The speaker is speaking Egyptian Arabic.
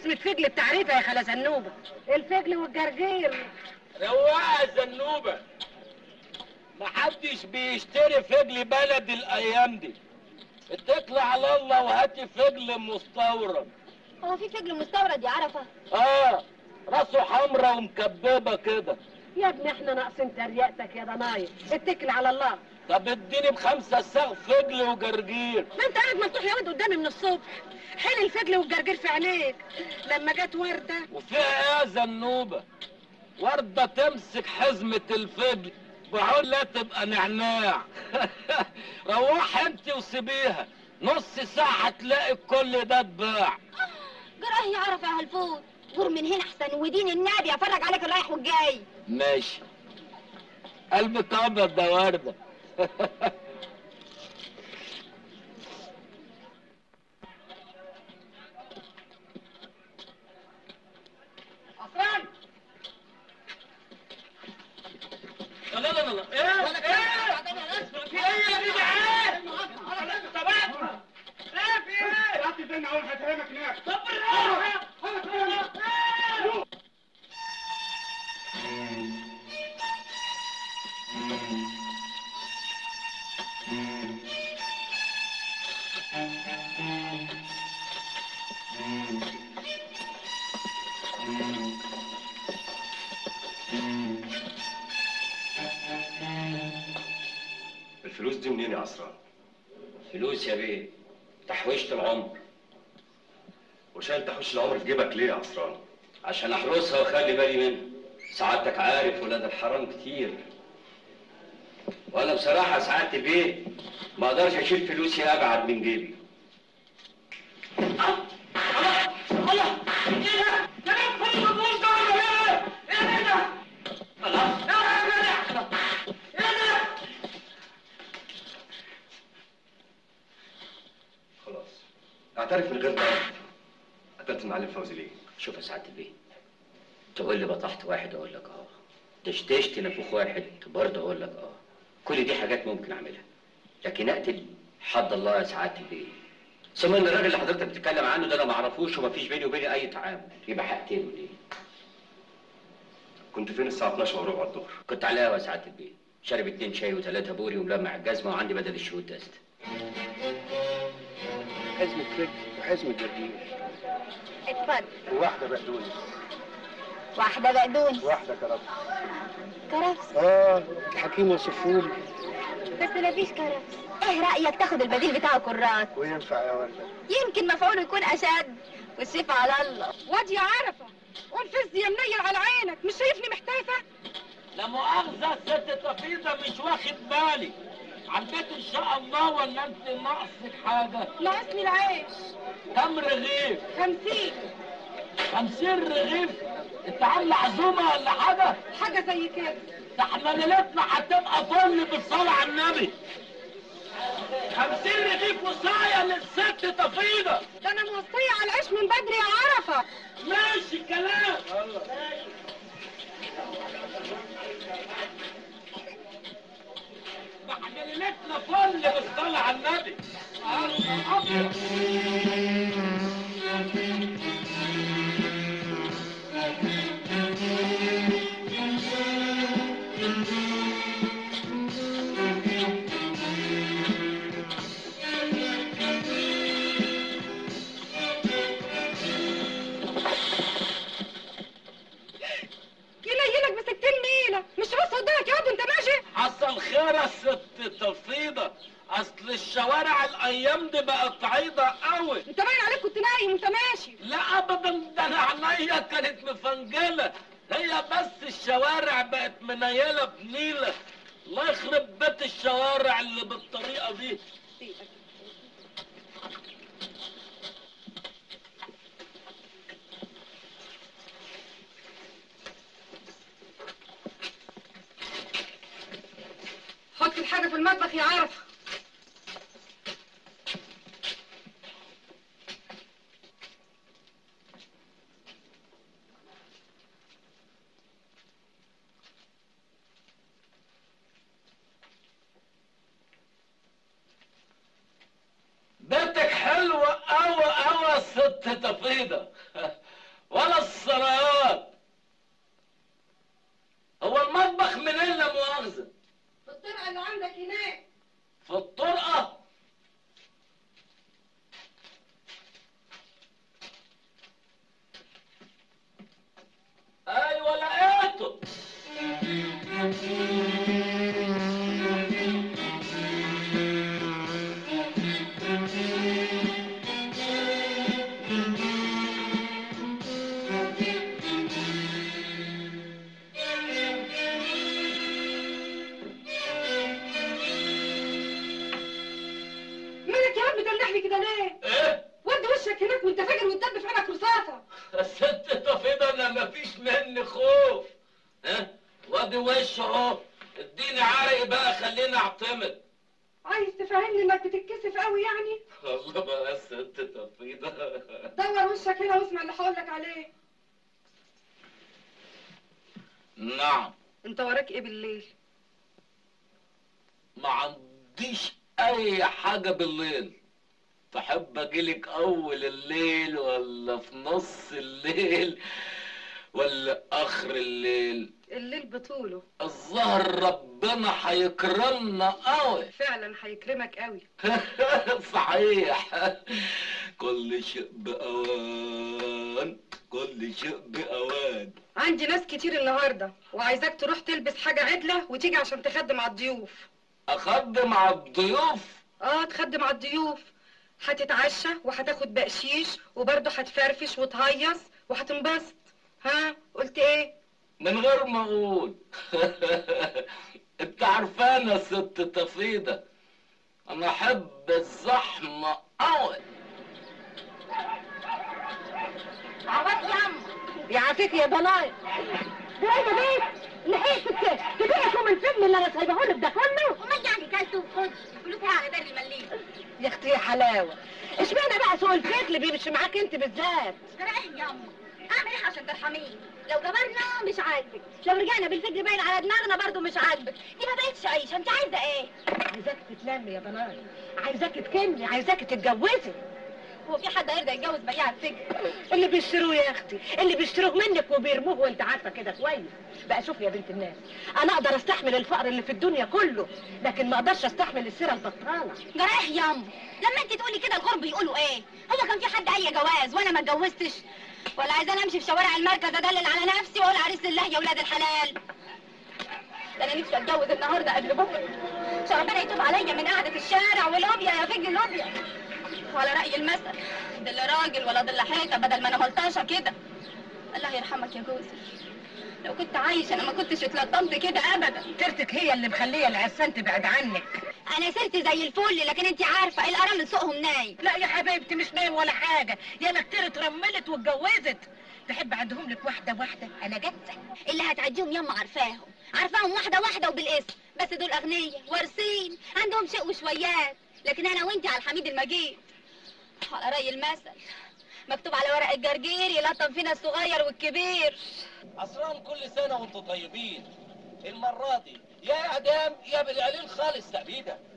اسم الفجل بتعريفه يا خالة زنوبة الفجل والجرجير رواقة زنوبة محدش بيشتري فجل بلدي الايام دي اتكل على الله وهاتي فجل مستورد هو في فجل مستورد يا عرفة اه راسه حمرا ومكببة كده يا ابني احنا ناقصين تريقتك يا ضنايا اتكل على الله طب اديني بخمسة ساغ فجل وجرجير ما انت قاعد مفتوح يا واد قدامي من الصبح حل الفجل والجرجير في عينيك لما جت وردة وفيها ايه يا زنوبة وردة تمسك حزمة الفجل بقول لا تبقى نعناع روح انت وسيبيها نص ساعة هتلاقي كل ده اتباع جراه يا عرفة يا هالفوت غور من هنا احسن ودين النبي افرج عليك الرايح والجاي ماشي قلبك ابيض ده وردة عفان لا لا لا لا ايه ايه في ايه يا جدعان طب اسمع ايه في ايه هات الدنيا اول هفهمك هناك طب بالراحه الفلوس دي منين يا عصران؟ فلوس يا بيه تحويشة العمر وشايل تحويش العمر في جيبك ليه يا عصران؟ عشان احرسها واخلي بالي منها سعادتك عارف ولاد الحرام كتير وانا بصراحة سعادة البيه ما اقدرش اشيل فلوسي ابعد من جيبي الله ايه ده؟ ده انا كل مضمون ده ولا ايه؟ ايه ده؟ الله ايه ده؟ ايه ده؟ خلاص اعترف من غير تعرف قتلت المعلم فوزي ليه؟ شوف يا سعادة البيه تقول لي بطحت واحد اقول لك اه دشدشت نفوخ واحد برضه اقول لك اه كل دي حاجات ممكن اعملها لكن اقتل حد الله يا سعادة البيه ثم ان الراجل اللي حضرتك بتتكلم عنه ده انا ما اعرفوش ومفيش بيني وبينه اي تعامل يبقى هقتله ليه كنت فين الساعة 12 وربع الظهر؟ كنت على القهوة يا سعادة البيه شارب اتنين شاي وثلاثة بوري وملمع الجزمة وعندي بدل الشهود دست حزمة فجر وحزمة جرجير اتفضل وواحدة بقدونس واحدة بقدونس واحدة كرفس كرفس اه الحكيم وصفولي بس مفيش كرفس ايه رأيك تاخد البديل بتاعه كرات وينفع يا وردة يمكن مفعوله يكون اشد والسيف على الله واد يا عرفة والفز يا منيل على عينك مش شايفني محتاسة لا مؤاخذة ست تفيدة مش واخد بالي عديت ان شاء الله ولا انت ناقصك حاجة ناقصني العيش كم رغيف خمسين خمسين رغيف انت عاملة عزومة ولا حاجة حاجة زي كده ده احنا ليلتنا هتبقى فل بالصلاة على النبي خمسين رغيف وصاية للست تفيدة ده انا موصية على العيش من بدري يا عرفة ماشي الكلام ده احنا ليلتنا فل بالصلاة على النبي الله أكبر. ينيلك بستين نيلة مش بص قدامك يا واد وانت ماشي حصل خير يا ست تفيضة اصل الشوارع الايام دي بقت عيضة قوي انت باين عليك كنت نايم وانت ماشي لا ابدا ده انا عينيا كانت مفنجلة هي بس الشوارع بقت منيلة بنيلة الله يخرب بيت الشوارع اللي بالطريقة دي حط الحاجة في المطبخ يا عرفة بيتك حلوة قوي قوي يا ست تفيضة الوش اهو اديني عرقي بقى خليني اعتمد عايز تفهمني انك بتتكسف قوي يعني الله بقى ست تفيدة دور وشك هنا واسمع اللي هقولك عليه نعم انت وراك ايه بالليل ما عنديش اي حاجة بالليل تحب اجيلك اول الليل ولا في نص الليل ولا اخر الليل الليل بطوله الظهر ربنا هيكرمنا قوي فعلا هيكرمك قوي صحيح كل شيء بأوان كل شيء بأوان عندي ناس كتير النهارده وعايزاك تروح تلبس حاجه عدله وتيجي عشان تخدم على الضيوف أخدم على الضيوف اه تخدم على الضيوف هتتعشى وهتاخد بقشيش وبرضه هتفرفش وتهيص وهتنبسط ها قلت ايه من غير ما أقول أنت عارفانا ست تفيدة أنا أحب الزحمة أوي عوض يا عم يعافيك يا ضنايا ده ايه يا بيت لحقتك تبيعكم الفيلم اللي انا سايبهولك ده كله وما يعني كلته خد فلوسها على بر المليم يا اختي يا حلاوه اشمعنى بقى سوق الفيك اللي بيمشي معاك انت بالذات جرائح يا عم اعمل ايه عشان ترحميني لو جبرنا مش عاجبك لو رجعنا بالفجر باين على دماغنا برضو مش عاجبك دي ما بقتش عيشه انت عايزه ايه عايزاك تتلمي يا ضنايا عايزاك تكملي عايزاك تتجوزي هو في حد هيرضى يتجوز بياع الفجر اللي بيشتروه يا اختي اللي بيشتروه منك وبيرموه وانت عارفه كده كويس بقى شوف يا بنت الناس انا اقدر استحمل الفقر اللي في الدنيا كله لكن ما اقدرش استحمل السيره البطاله جرائح يا عم لما انت تقولي كده الغرب يقولوا ايه هو كان في حد اي جواز وانا ما اتجوزتش ولا عايزه انا امشي في شوارع المركز ادلل على نفسي واقول عريس لله يا ولاد الحلال ده انا نفسي اتجوز النهارده قبل بكره عشان ربنا يتوب عليا من قعده الشارع والابيا يا فج الابيا وعلى راي المثل ضل راجل ولا ضل حيطه بدل ما انا ملطشه كده الله يرحمك يا جوزي لو كنت عايشه انا ما كنتش اتلطمت كده ابدا سيرتك هي اللي مخليه العرسان تبعد عنك انا سرت زي الفل لكن انت عارفه الارامل سوقهم نايم لا يا حبيبتي مش نايم ولا حاجه يا ما كتير اترملت واتجوزت تحب عندهم لك واحده واحده انا جبتك اللي هتعديهم ياما عارفاهم عارفاهم واحده واحده وبالاسم بس دول اغنياء وارثين عندهم شيء وشويات لكن انا وانت على الحميد المجيد على راي المثل مكتوب على ورق الجرجير يلطم فينا الصغير والكبير عصران كل سنة وانتم طيبين المرة دي يا إعدام يا بالقليل خالص تأبيدة